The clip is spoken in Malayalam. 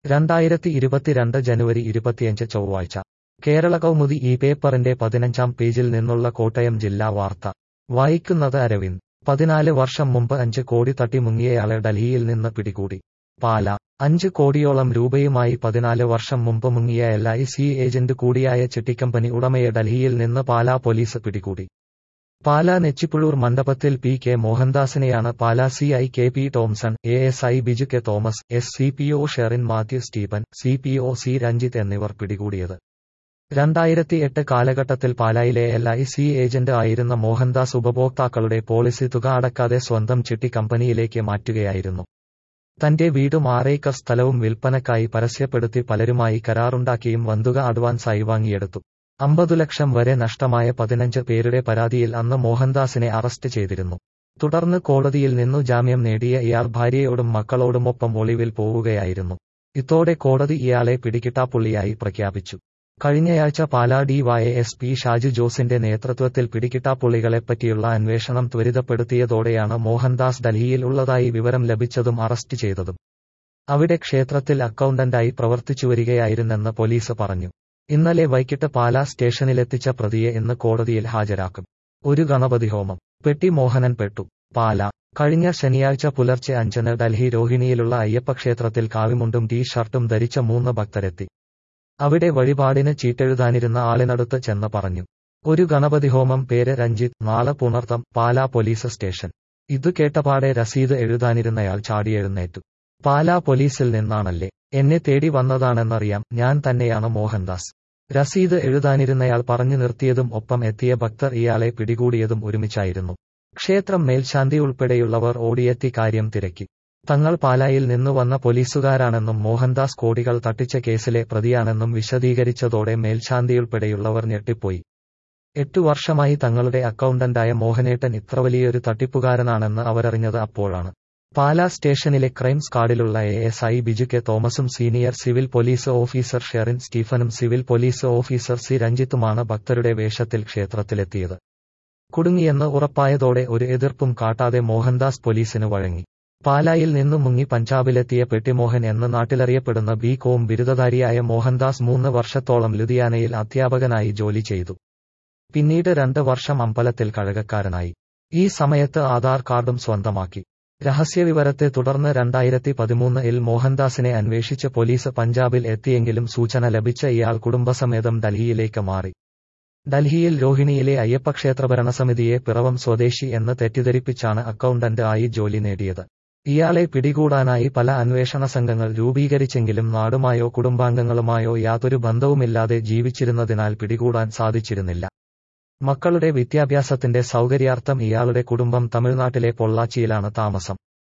രണ്ടായിരത്തി ഇരുപത്തിരണ്ട് ജനുവരി ഇരുപത്തിയഞ്ച് ചൊവ്വാഴ്ച കേരള കൗമുദി ഈ പേപ്പറിന്റെ പതിനഞ്ചാം പേജിൽ നിന്നുള്ള കോട്ടയം ജില്ലാ വാർത്ത വായിക്കുന്നത് അരവിന്ദ് പതിനാല് വർഷം മുമ്പ് അഞ്ച് കോടി തട്ടി മുങ്ങിയയാളെ ഡൽഹിയിൽ നിന്ന് പിടികൂടി പാല അഞ്ച് കോടിയോളം രൂപയുമായി പതിനാല് വർഷം മുമ്പ് മുങ്ങിയ എൽ ഐ സി ഏജന്റ് കൂടിയായ ചിട്ടിക്കമ്പനി ഉടമയെ ഡൽഹിയിൽ നിന്ന് പാലാ പോലീസ് പിടികൂടി പാലാ നെച്ചിപ്പുഴൂർ മണ്ഡപത്തിൽ പി കെ മോഹൻദാസിനെയാണ് Pala C I K P Tomson A S I Biju K Thomas S C P O Sherin Mathew Stephen C P O C Ranjith എന്നിവർ പിടികൂടിയത് രണ്ടായിരത്തി എട്ട് കാലഘട്ടത്തിൽ പാലായിലെ എൽ ഐ സി ഏജന്റ് ആയിരുന്ന മോഹൻദാസ് ഉപഭോക്താക്കളുടെ പോളിസി തുക അടക്കാതെ സ്വന്തം ചിട്ടി കമ്പനിയിലേക്ക് മാറ്റുകയായിരുന്നു തന്റെ വീടും ആറേക്കർ സ്ഥലവും വിൽപ്പനക്കായി പരസ്യപ്പെടുത്തി പലരുമായി കരാറുണ്ടാക്കിയും വന്തുക അഡ്വാൻസായി വാങ്ങിയെടുത്തു അമ്പതു ലക്ഷം വരെ നഷ്ടമായ പതിനഞ്ച് പേരുടെ പരാതിയിൽ അന്ന് മോഹൻദാസിനെ അറസ്റ്റ് ചെയ്തിരുന്നു തുടർന്ന് കോടതിയിൽ നിന്നു ജാമ്യം നേടിയ ഇയാൾ ഭാര്യയോടും മക്കളോടുമൊപ്പം ഒളിവിൽ പോവുകയായിരുന്നു ഇതോടെ കോടതി ഇയാളെ പിടികിട്ടാപ്പുള്ളിയായി പ്രഖ്യാപിച്ചു കഴിഞ്ഞയാഴ്ച Pala D Y S P Shaju ജോസിന്റെ നേതൃത്വത്തിൽ പിടികിട്ടാപ്പുള്ളികളെപ്പറ്റിയുള്ള അന്വേഷണം ത്വരിതപ്പെടുത്തിയതോടെയാണ് മോഹൻദാസ് ഡൽഹിയിൽ ഉള്ളതായി വിവരം ലഭിച്ചതും അറസ്റ്റ് ചെയ്തതും അവിടെ ക്ഷേത്രത്തിൽ അക്കൗണ്ടന്റായി പ്രവർത്തിച്ചുവരികയായിരുന്നെന്ന് പോലീസ് പറഞ്ഞു ഇന്നലെ വൈകിട്ട് പാലാ സ്റ്റേഷനിലെത്തിച്ച പ്രതിയെ ഇന്ന് കോടതിയിൽ ഹാജരാക്കും ഒരു ഗണപതി ഹോമം പെട്ടി മോഹനൻ പെട്ടു പാല കഴിഞ്ഞ ശനിയാഴ്ച പുലർച്ചെ അഞ്ചന് ഡൽഹി രോഹിണിയിലുള്ള അയ്യപ്പക്ഷേത്രത്തിൽ കാവിമുണ്ടും ടീ ഷർട്ടും ധരിച്ച മൂന്ന് ഭക്തരെത്തി അവിടെ വഴിപാടിന് ചീട്ടെഴുതാനിരുന്ന ആളിനടുത്ത് ചെന്ന് പറഞ്ഞു ഒരു ഗണപതി ഹോമം പേര് രഞ്ജിത്ത് നാളെ പുണർത്തം പാലാ പോലീസ് സ്റ്റേഷൻ ഇതു കേട്ടപാടെ രസീത് എഴുതാനിരുന്നയാൾ ചാടിയെഴുന്നേറ്റു പാലാ പോലീസിൽ നിന്നാണല്ലേ എന്നെ തേടി വന്നതാണെന്നറിയാം ഞാൻ തന്നെയാണ് മോഹൻദാസ് രസീത് എഴുതാനിരുന്നയാൾ പറഞ്ഞു നിർത്തിയതും ഒപ്പം എത്തിയ ഭക്തർ ഇയാളെ പിടികൂടിയതും ഒരുമിച്ചായിരുന്നു ക്ഷേത്രം മേൽശാന്തി ഉൾപ്പെടെയുള്ളവർ ഓടിയെത്തി കാര്യം തിരക്കി തങ്ങൾ പാലായിൽ നിന്നു വന്ന പോലീസുകാരാണെന്നും മോഹൻദാസ് കോടികൾ തട്ടിച്ച കേസിലെ പ്രതിയാണെന്നും വിശദീകരിച്ചതോടെ മേൽശാന്തിയുൾപ്പെടെയുള്ളവർ ഞെട്ടിപ്പോയി എട്ടു വർഷമായി തങ്ങളുടെ അക്കൗണ്ടന്റായ മോഹനേട്ടൻ ഇത്ര വലിയൊരു തട്ടിപ്പുകാരനാണെന്ന് അവരറിഞ്ഞത് അപ്പോഴാണ് പാലാ സ്റ്റേഷനിലെ ക്രൈം സ്ക്വാഡിലുള്ള A S I Biju K തോമസും senior civil police officer Sherin സ്റ്റീഫനും സിവിൽ പോലീസ് ഓഫീസർ സി രഞ്ജിത്തുമാണ് ഭക്തരുടെ വേഷത്തിൽ ക്ഷേത്രത്തിലെത്തിയത് കുടുങ്ങിയെന്ന് ഉറപ്പായതോടെ ഒരു എതിർപ്പും കാട്ടാതെ മോഹൻദാസ് പോലീസിന് വഴങ്ങി പാലായിൽ നിന്നു മുങ്ങി പഞ്ചാബിലെത്തിയ പെട്ടിമോഹൻ എന്ന് നാട്ടിലറിയപ്പെടുന്ന ബി കോം ബിരുദധാരിയായ മോഹൻദാസ് മൂന്ന് വർഷത്തോളം ലുധിയാനയിൽ അധ്യാപകനായി ജോലി ചെയ്തു പിന്നീട് രണ്ട് വർഷം അമ്പലത്തിൽ കഴകക്കാരനായി ഈ സമയത്ത് ആധാർ കാർഡും സ്വന്തമാക്കി രഹസ്യവിവരത്തെ തുടർന്ന് രണ്ടായിരത്തി പതിമൂന്നിൽ മോഹൻദാസിനെ അന്വേഷിച്ച് പോലീസ് പഞ്ചാബിൽ എത്തിയെങ്കിലും സൂചന ലഭിച്ച ഇയാൾ കുടുംബസമേതം ഡൽഹിയിലേക്ക് മാറി ഡൽഹിയിൽ രോഹിണിയിലെ അയ്യപ്പക്ഷേത്ര ഭരണസമിതിയെ പിറവം സ്വദേശി എന്ന് തെറ്റിദ്ധരിപ്പിച്ചാണ് അക്കൗണ്ടന്റ് ആയി ജോലി നേടിയത് ഇയാളെ പിടികൂടാനായി പല അന്വേഷണ സംഘങ്ങൾ രൂപീകരിച്ചെങ്കിലും നാടുമായോ കുടുംബാംഗങ്ങളുമായോ യാതൊരു ബന്ധവുമില്ലാതെ ജീവിച്ചിരുന്നതിനാൽ പിടികൂടാൻ സാധിച്ചിരുന്നില്ല മക്കളുടെ വിദ്യാഭ്യാസത്തിന്റെ സൗകര്യാർത്ഥം ഇയാളുടെ കുടുംബം തമിഴ്നാട്ടിലെ പൊള്ളാച്ചിയിലാണ് താമസം